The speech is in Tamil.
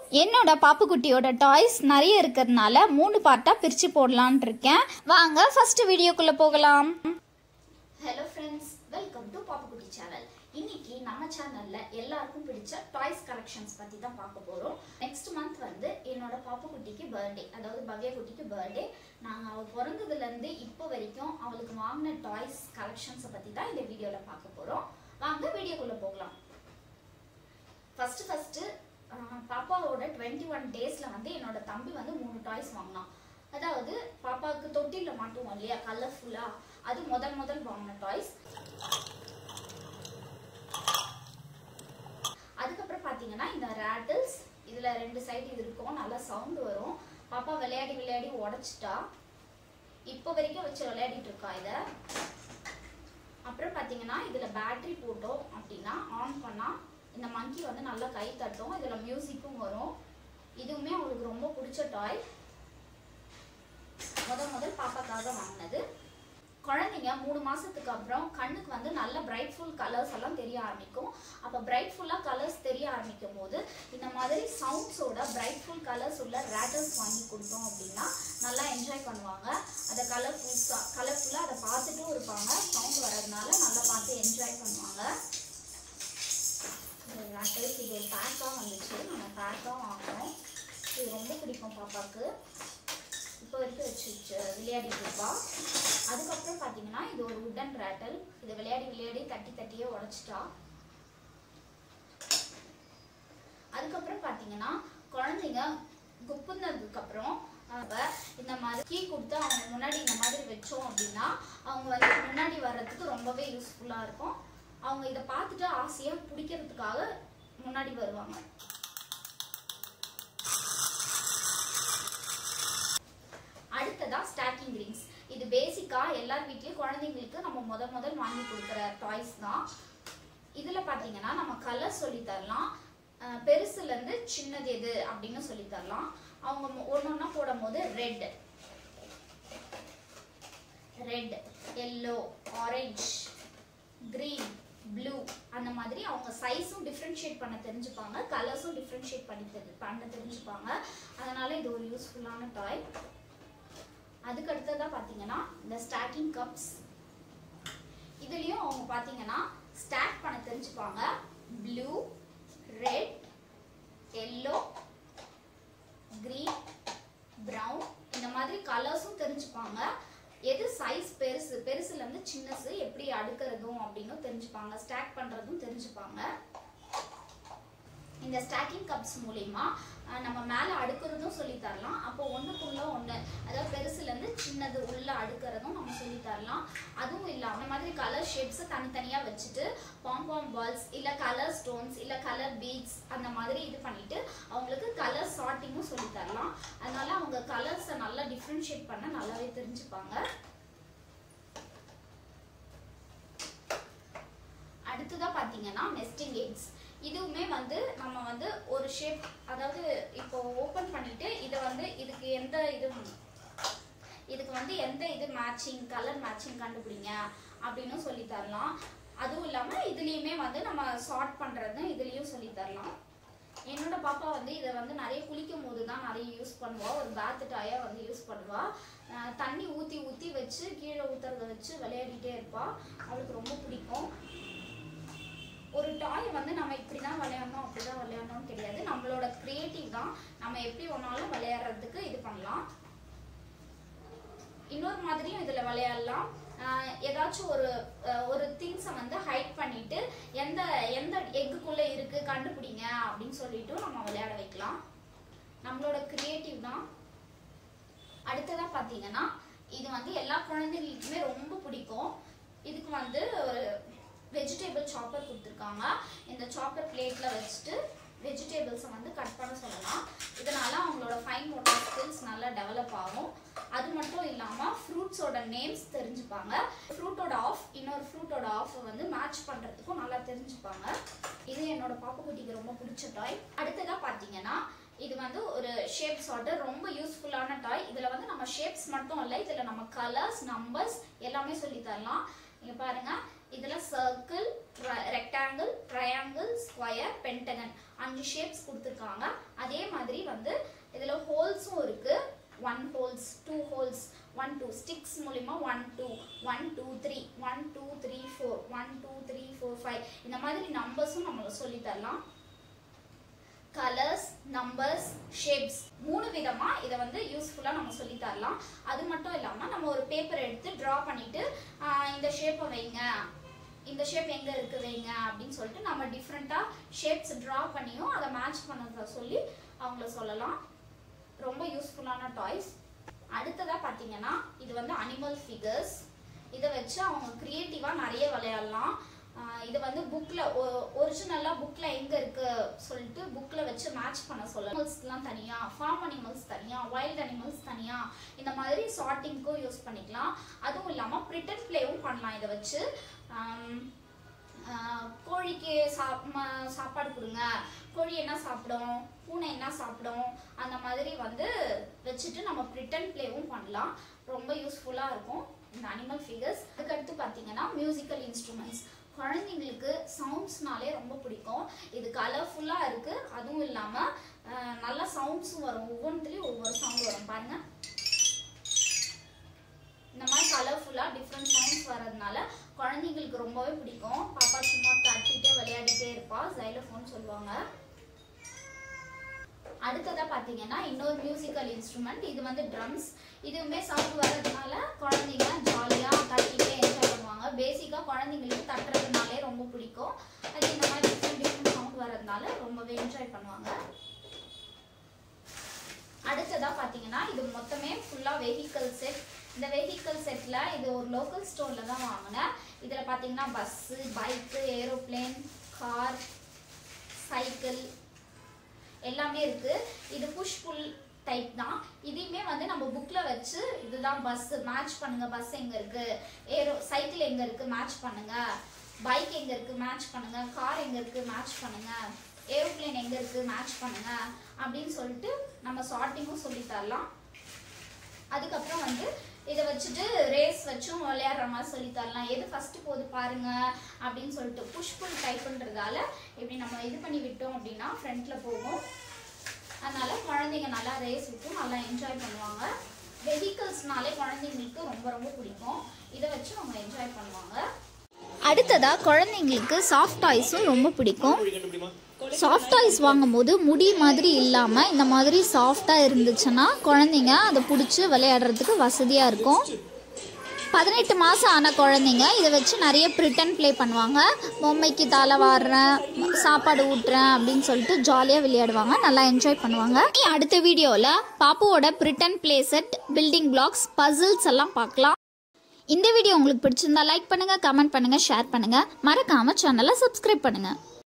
என்னோட பாப்புக்குட்டியோட டாய்ஸ் நிறைய இருக்கிறதுனால மூணு பார்ட்டாக பிரித்து போடலான் இருக்கேன் வாங்க ஃபர்ஸ்ட் வீடியோக்குள்ளே போகலாம் hello friends welcome to Pappukutti channel இன்னைக்கு நம்ம சேனல்ல எல்லாருக்கும் பிடிச்ச டாய்ஸ் கலெக்ஷன்ஸ் பத்தி தான் பார்க்க போறோம் நெக்ஸ்ட் மந்த் வந்து என்னோட பாப்புக்குட்டிக்கு பர்த்டே அதாவது பவ்யா குட்டிக்கு பர்த்டே நாங்க அவ பிறந்ததுல இருந்து இப்போ வரைக்கும் அவளுக்கு வாங்கின டாய்ஸ் கலெக்ஷன்ஸை பத்தி தான் இந்த வீடியோல பார்க்க போறோம் வாங்க வீடியோக்குள்ள போகலாம் ஃபர்ஸ்ட் ஃபர்ஸ்ட் பாப்பாவோட டுவெண்ட்டி ஒன் டேஸ்ல வந்து என்னோட தம்பி வந்து மூணு டாய்ஸ் வாங்கினான் அதாவது பாப்பாவுக்கு தொட்டில மாட்டுவோம் இல்லையா கலர்ஃபுல்லா அது முதல் முதல் வாங்கின டாய்ஸ் அதுக்கப்புறம் பாத்தீங்கன்னா இந்த ரேட்டில்ஸ் இதுல ரெண்டு சைடு இது இருக்கும் நல்லா சவுண்ட் வரும் பாப்பா விளையாடி விளையாடி உடைச்சிட்டா இப்போ வரைக்கும் வச்சு விளையாடிட்டு இருக்கா இத அப்புறம் பாத்தீங்கன்னா இதுல பேட்டரி போட்டோம் அப்படின்னா ஆன் பண்ணா இந்த மங்கி வந்து நல்லா கை தட்டும் இதுல மியூசிக்கும் வரும் இதுவுமே அவளுக்கு ரொம்ப பிடிச்ச டாய் முதல் முதல் பாப்பாக்காக வாங்கினது குழந்தைங்க மூணு மாசத்துக்கு அப்புறம் கண்ணுக்கு வந்து நல்ல பிரைட்ஃபுல் கலர்ஸ் எல்லாம் தெரிய ஆரம்பிக்கும் அப்போ பிரைட்ஃபுல்லா கலர்ஸ் தெரிய ஆரம்பிக்கும் போது இந்த மாதிரி சவுண்ட்ஸோட பிரைட்ஃபுல் கலர்ஸ் உள்ள ரேட்டல்ஸ் வாங்கி கொடுத்தோம் அப்படின்னா நல்லா என்ஜாய் பண்ணுவாங்க அதை கலர்ஃபுல் கலர்ஃபுல்லாக அதை பார்த்துட்டும் இருப்பாங்க சவுண்ட் வர்றதுனால நல்லா பார்த்து என்ஜாய் பண்ணுவாங்க ரேட்டல்ஸ் இது ஒரு பேக்காக வந்துச்சு நம்ம பேக்காக வாங்கினோம் இது ரொம்ப பிடிக்கும் பாப்பாவுக்கு இப்போ வரைக்கும் வச்சு வச்சு விளையாடிட்டு இருப்பா அதுக்கப்புறம் பார்த்தீங்கன்னா இது ஒரு உடன் ரேட்டல் இதை விளையாடி விளையாடி தட்டி தட்டியே உடைச்சிட்டா அதுக்கப்புறம் பார்த்தீங்கன்னா குழந்தைங்க குப்புனதுக்கு அப்புறம் நம்ம இந்த மாதிரி கீ கொடுத்து அவங்க முன்னாடி இந்த மாதிரி வச்சோம் அப்படின்னா அவங்க வந்து முன்னாடி வர்றதுக்கு ரொம்பவே யூஸ்ஃபுல்லாக இருக்கும் அவங்க இதை பார்த்துட்டு ஆசையாக பிடிக்கிறதுக்காக முன்னாடி வருவாங்க அடுத்ததா ஸ்டாக்கிங் ரிங்ஸ் இது பேசிக்கா எல்லார் வீட்லயும் குழந்தைங்களுக்கு நம்ம முத முதல் வாங்கி கொடுக்குற டாய்ஸ் தான் இதுல பாத்தீங்கன்னா நம்ம கலர் சொல்லி தரலாம் அஹ் பெருசுல இருந்து சின்னது எது அப்படின்னு சொல்லி தரலாம் அவங்க ஒன்னு ஒன்னா போடும் போது red red yellow orange green blue அந்த மாதிரி அவங்க சைஸும் டிஃப்ரென்ஷியேட் பண்ண தெரிஞ்சுப்பாங்க கலர்ஸும் டிஃப்ரென்ஷியேட் பண்ணி தெரி- பண்ண தெரிஞ்சுப்பாங்க அதனால இது ஒரு யூஸ்ஃபுல்லான டாய் அதுக்கு அடுத்ததா பார்த்தீங்கன்னா இந்த ஸ்டாக்கிங் கப்ஸ் இதுலயும் அவங்க பார்த்தீங்கன்னா ஸ்டாக் பண்ண தெரிஞ்சுப்பாங்க blue red yellow green brown இந்த மாதிரி கலர்ஸும் தெரிஞ்சுப்பாங்க எது சைஸ் பெருசு பெருசுல இருந்து சின்னசு எப்படி அடுக்கிறதும் அப்படின்னு தெரிஞ்சுப்பாங்க ஸ்டாக் பண்றதும் தெரிஞ்சுப்பாங்க இந்த ஸ்டாக்கிங் கப்ஸ் மூலியமா அஹ், நம்ம மேலே அடுக்கிறதும் சொல்லி தரலாம் அப்போ ஒன்றுக்குள்ள ஒன்று அதாவது பெருசுலேருந்து சின்னது உள்ள அடுக்கிறதும் நம்ம சொல்லி தரலாம் அதுவும் இல்லாமல் இந்த மாதிரி கலர் ஷேப்ஸை தனித்தனியாக வச்சுட்டு பாம்பாம் பால்ஸ் இல்லை கலர் ஸ்டோன்ஸ் இல்லை கலர் பீட்ஸ் அந்த மாதிரி இது பண்ணிட்டு அவங்களுக்கு கலர் சார்ட்டிங்கும் சொல்லி தரலாம் அதனால அவங்க கலர்ஸை நல்லா டிஃப்ரென்ஷியேட் பண்ண நல்லாவே தெரிஞ்சுப்பாங்க அடுத்ததா பாத்தீங்கன்னா நெஸ்டிங் எக்ஸ் இதுவுமே வந்து நம்ம வந்து ஒரு ஷேப் அதாவது இப்போ ஓபன் பண்ணிட்டு இதை வந்து இதுக்கு எந்த இது இதுக்கு வந்து எந்த இது மேட்சிங் கலர் மேட்சிங் கண்டுபிடிங்க அப்படின்னு சொல்லி தரலாம் அதுவும் இல்லாம இதுலயுமே வந்து நம்ம சார்ட் பண்றதும் இதுலயும் சொல்லி தரலாம் என்னோட பாப்பா வந்து இதை வந்து நிறைய குளிக்கும் போது தான் நிறைய யூஸ் பண்ணுவா ஒரு பேத் டாயா வந்து யூஸ் பண்ணுவா அஹ் தண்ணி ஊத்தி ஊத்தி வச்சு கீழே ஊத்துறத வச்சு விளையாடிட்டே இருப்பா அவளுக்கு ரொம்ப பிடிக்கும் ஒரு டாய் வந்து நம்ம இப்படி தான் விளையாடணும் அப்படி தான் விளையாடணும்னு கிடையாது நம்மளோட கிரியேட்டிவ் தான் நம்ம எப்படி ஒன்னாலும் விளையாடுறதுக்கு இது பண்ணலாம் இன்னொரு மாதிரியும் இதில் விளையாடலாம் ஆஹ் ஏதாச்சும் ஒரு அஹ் ஒரு திங்ஸை வந்து ஹைட் பண்ணிட்டு எந்த எந்த எக்குக்குள்ளே இருக்கு கண்டுபிடிங்க அப்படின்னு சொல்லிட்டு நம்ம விளையாட வைக்கலாம் நம்மளோட கிரியேட்டிவ் தான் அடுத்ததா பார்த்தீங்கன்னா இது வந்து எல்லா குழந்தைகளுக்குமே ரொம்ப பிடிக்கும் இதுக்கு வந்து ஒரு வெஜிடபிள் சாப்பர் கொடுத்துருக்காங்க இந்த சாப்பர் பிளேட்ல வச்சுட்டு வெஜிடபிள்ஸை வந்து கட் பண்ண சொல்லலாம் இதனால அவங்களோட ஃபைன் மோட்டார் ஸ்கில்ஸ் நல்லா டெவலப் ஆகும் அது மட்டும் இல்லாமல் ஃப்ரூட்ஸோட நேம்ஸ் தெரிஞ்சுப்பாங்க ஃப்ரூட்டோட ஆஃப் இன்னொரு ஃப்ரூட்டோட ஆஃப் வந்து மேட்ச் பண்ணுறதுக்கும் நல்லா தெரிஞ்சுப்பாங்க இது என்னோட பாப்புக்குட்டிக்கு ரொம்ப பிடிச்ச டாய் அடுத்ததாக பார்த்தீங்கன்னா இது வந்து ஒரு ஷேப் சார்ட்டர் ரொம்ப யூஸ்ஃபுல்லான டாய் இதில் வந்து நம்ம ஷேப்ஸ் மட்டும் இல்லை இதில் நம்ம கலர்ஸ் நம்பர்ஸ் எல்லாமே சொல்லி தரலாம் இங்கே பாருங்க இதில் circle rectangle triangle square pentagon அஞ்சு ஷேப்ஸ் கொடுத்துருக்காங்க அதே மாதிரி வந்து இதில் ஹோல்ஸும் இருக்குது one holes two holes one two sticks மூலிமா one two one two three one two three four one two three four five இந்த மாதிரி நம்பர்ஸும் நம்ம சொல்லி தரலாம் கலர்ஸ் நம்பர்ஸ் ஷேப்ஸ் மூணு விதமா இதை வந்து யூஸ்ஃபுல்லா நம்ம சொல்லி தரலாம் அது மட்டும் இல்லாம நம்ம ஒரு பேப்பர் எடுத்து டிரா பண்ணிட்டு ஆஹ் இந்த ஷேப்பை வைங்க இந்த ஷேப் எங்க இருக்கு வைங்க அப்படின்னு சொல்லிட்டு நம்ம டிஃப்ரெண்டா ஷேப்ஸ் டிரா பண்ணியும் அதை மேட்ச் பண்ணத சொல்லி அவங்கள சொல்லலாம் ரொம்ப யூஸ்ஃபுல்லான டாய்ஸ் அடுத்ததா பாத்தீங்கன்னா இது வந்து அனிமல் ஃபிகர்ஸ் இதை வச்சு அவங்க கிரியேட்டிவா நிறைய விளையாடலாம் ஆஹ் இது வந்து புக்ல ஒரிஜினலா புக்ல எங்க இருக்கு சொல்லிட்டு புக்ல வச்சு மேட்ச் பண்ண சொல்ல அனிமல்ஸ்லாம் தனியா ஃபார்ம் அனிமல்ஸ் தனியா வைல்ட் அனிமல்ஸ் தனியா இந்த மாதிரி சார்ட்டிங்க்கும் யூஸ் பண்ணிக்கலாம் அதுவும் இல்லாம பிரிட்டன் பிளேவும் பண்ணலாம் இதை வச்சு ஆம், ஆஹ் கோழிக்கு சாப் ம- சாப்பாடு கொடுங்க கோழி என்ன சாப்பிடும் பூனை என்ன சாப்பிடும் அந்த மாதிரி வந்து வச்சுட்டு நம்ம ப்ரிட்டன் ப்ளேவும் பண்ணலாம் ரொம்ப யூஸ்ஃபுல்லாக இருக்கும் இந்த அனிமல் ஃபிகர்ஸ் அதுக்கடுத்து பார்த்தீங்கன்னா மியூசிக்கல் இன்ஸ்ட்ருமெண்ட்ஸ் குழந்தைங்களுக்கு சவுண்ட்ஸ்னாலே ரொம்ப பிடிக்கும் இது கலர்ஃபுல்லாக இருக்குது அதுவும் இல்லாமல் நல்ல சவுண்ட்ஸும் வரும் ஒவ்வொன்றுலேயும் ஒவ்வொரு சவுண்ட் வரும் பாருங்கள் இந்த மாதிரி கலர்ஃபுல்லாக டிஃப்ரெண்ட் சவுண்ட்ஸ் வர்றதுனால குழந்தைங்களுக்கு ரொம்பவே பிடிக்கும் பாப்பா சும்மா தட்டிட்டே விளையாடிட்டே இருப்பா ஜைலோஃபோன் சொல்லுவாங்க அடுத்ததா பார்த்தீங்கன்னா இன்னொரு மியூசிக்கல் இன்ஸ்ட்ருமெண்ட் இது வந்து ட்ரம்ஸ் இதுவுமே சவுண்ட் வர்றதுனால குழந்தைங்க ஜாலியாக தட்டிட்டே என்ஜாய் பண்ணுவாங்க பேசிக்காக குழந்தைங்களுக்கு தட்டுறதுனாலே ரொம்ப பிடிக்கும் அது இந்த மாதிரி டிஃப்ரெண்ட் டிஃப்ரெண்ட் சவுண்ட் வர்றதுனால ரொம்பவே என்ஜாய் பண்ணுவாங்க அடுத்ததா பாத்தீங்கன்னா இது மொத்தமே ஃபுல்லா வெஹிக்கல் செட் இந்த வெஹிக்கல் செட்ல இது ஒரு லோக்கல் ஸ்டோர்ல தான் வாங்கினேன் இதுல பாத்தீங்கன்னா bus bike aeroplane car cycle எல்லாமே இருக்கு இது புஷ் புல் டைப் தான் இதையுமே வந்து நம்ம புக்ல வச்சு இதுதான் பஸ் மேட்ச் பண்ணுங்க பஸ் எங்க இருக்கு ஏரோ சைக்கிள் எங்க இருக்கு மேட்ச் பண்ணுங்க பைக் எங்க இருக்கு மேட்ச் பண்ணுங்க கார் எங்க இருக்கு மேட்ச் பண்ணுங்க ஏரோப்ளேன் எங்க இருக்கு மேட்ச் பண்ணுங்க அப்படின்னு சொல்லிட்டு நம்ம சார்ட்டிங்கும் சொல்லி தரலாம் அதுக்கப்புறம் வந்து இதை வச்சுட்டு ரேஸ் வச்சும் விளையாடுற மாதிரி சொல்லி தரலாம் எது ஃபர்ஸ்ட் போகுது பாருங்க அப்படின்னு சொல்லிட்டு புஷ் புல் டைப்புன்றதால இப்படி நம்ம இது பண்ணி விட்டோம் அப்படின்னா ஃப்ரண்ட்ல போகும் அதனால குழந்தைங்க நல்லா ரேஸ் விட்டு நல்லா என்ஜாய் பண்ணுவாங்க வெஹிக்கல்ஸ்னாலே குழந்தைங்களுக்கு ரொம்ப ரொம்ப பிடிக்கும் இதை வச்சு அவங்க என்ஜாய் பண்ணுவாங்க அடுத்ததா குழந்தைங்களுக்கு சாஃப்ட் டாய்ஸும் ரொம்ப பிடிக்கும் சாஃப்ட் டாய்ஸ் வாங்கும்போது முடி மாதிரி இல்லாமல் இந்த மாதிரி சாஃப்டாக இருந்துச்சுன்னா குழந்தைங்க அதை பிடிச்சி விளையாடுறதுக்கு வசதியாக இருக்கும் பதினெட்டு மாதம் ஆன குழந்தைங்க இதை வச்சு நிறைய ப்ரிட்டன் ப்ளே பண்ணுவாங்க பொம்மைக்கு தலை வாடுறேன் சாப்பாடு ஊட்டுறேன் அப்படின்னு சொல்லிட்டு ஜாலியாக விளையாடுவாங்க நல்லா என்ஜாய் பண்ணுவாங்க இனி அடுத்த வீடியோவில் பாப்புவோட pretend play set building blocks puzzles எல்லாம் பார்க்கலாம் இந்த வீடியோ உங்களுக்கு பிடிச்சிருந்தா லைக் பண்ணுங்கள் கமெண்ட் பண்ணுங்கள் ஷேர் பண்ணுங்கள் மறக்காமல் சேனலை சப்ஸ்கிரைப் பண்ணுங்கள்